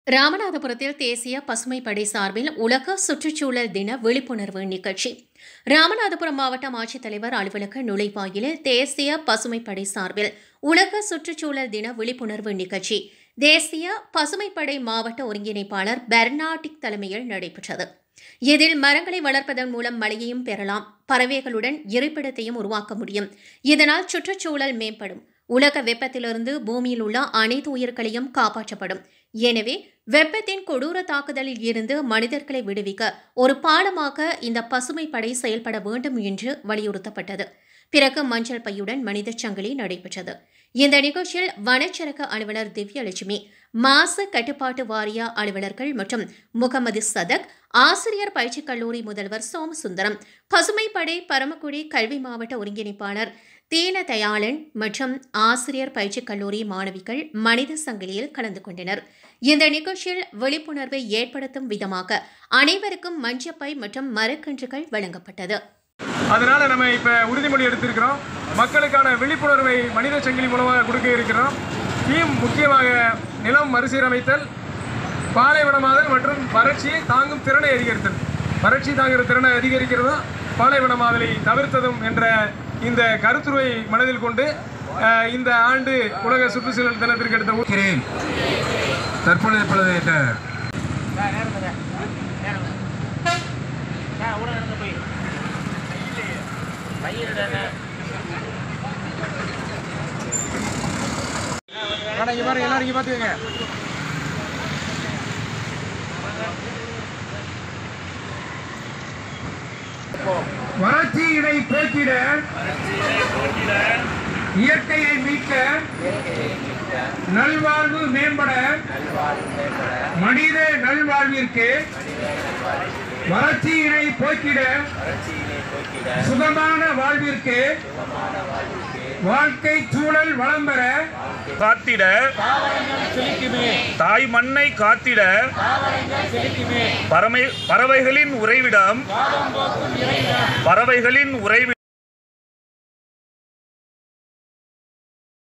ராமநாதபுரத்தில் தேசிய பசுமை படை சார்பில் உலக சுற்றுச்சூழல் தின விழிப்புணர்வு நிகழ்ச்சி ராமநாதபுரம் மாவட்ட ஆட்சித்தலைவர் அலுவலக நுழைவாயிலில் தேசிய பசுமை படை சார்பில் உலக சுற்றுச்சூழல் தின விழிப்புணர்வு நிகழ்ச்சி தேசிய பசுமைப்படை மாவட்ட ஒருங்கிணைப்பாளர் பெர்னாட்டிக் தலைமையில் நடைபெற்றது இதில் மரங்களை வளர்ப்பதன் மூலம் மழையையும் பெறலாம் பறவைகளுடன் இருப்பிடத்தையும் உருவாக்க முடியும் இதனால் சுற்றுச்சூழல் மேம்படும் உலக வெப்பத்திலிருந்து பூமியில் உள்ள அனைத்து உயிர்களையும் காப்பாற்றப்படும் எனவே வெப்பத்தின் கொடூர தாக்குதலில் இருந்து மனிதர்களை விடுவிக்க ஒரு பாலமாக இந்த பசுமை படை செயல்பட வேண்டும் என்று வலியுறுத்தப்பட்டது பிறகு மஞ்சள் பையுடன் மனிதச் சங்கிலி நடைபெற்றது இந்த நிகழ்ச்சியில் வனச்சரக அலுவலர் திவ்யலட்சுமி மாசு கட்டுப்பாட்டு வாரிய அலுவலர்கள் மற்றும் முகமது சதக் ஆசிரியர் பயிற்சிக் கல்லூரி முதல்வர் சோமசுந்தரம் பசுமை படை பரமக்குடி கல்வி மாவட்ட ஒருங்கிணைப்பாளர் தீனதயாளன் மற்றும் ஆசிரியர் பயிற்சிக் கல்லூரி மாணவிகள் மனித சங்கிலியில் கலந்து கொண்டனர் இந்த நிகழ்ச்சியில் விழிப்புணர்வை ஏற்படுத்தும் விதமாக அனைவருக்கும் மஞ்சப்பை மற்றும் மரக்கன்றுகள் வழங்கப்பட்டது அதனால நம்ம இப்போ உறுதிமொழி எடுத்திருக்கிறோம் மக்களுக்கான விழிப்புணர்வை மனித சங்கிலி மூலமாக கொடுக்க இருக்கிறோம் தீம் முக்கியமாக நிலம் மறுசீரமைத்தல் பாலைவனமாதல் மற்றும் வறட்சியை தாங்கும் திறனை அதிகரித்தல் வறட்சி தாங்குகிற திறனை அதிகரிக்கிறதும் பாலைவனமாதலை தவிர்த்ததும் என்ற இந்த கருத்துருவை மனதில் கொண்டு அஹ், இந்த ஆண்டு உலக சுற்றுச்சூழல் தினத்திற்கு எடுத்த ஊ- இருக்கிறேன் தற்பொழுது இப்பொழுது இந்த ஆனா இங்க பாருங்க எல்லாரும் இங்க பாத்துக்கங்க வறட்சியினை போக்கிட இயற்கையை மீட்க நல்வாழ்வு மேம்பட மனித நல்வாழ்விற்கு வறட்சியினை போக்கிட சுகமான வாழ்விற்கு வாழ்க்கை சூழல் வளம் பெற காத்திட தாய் மண்ணை காத்திட பறமை பறவைகளின் உறைவிடம் பறவைகளின் உறைவிடம்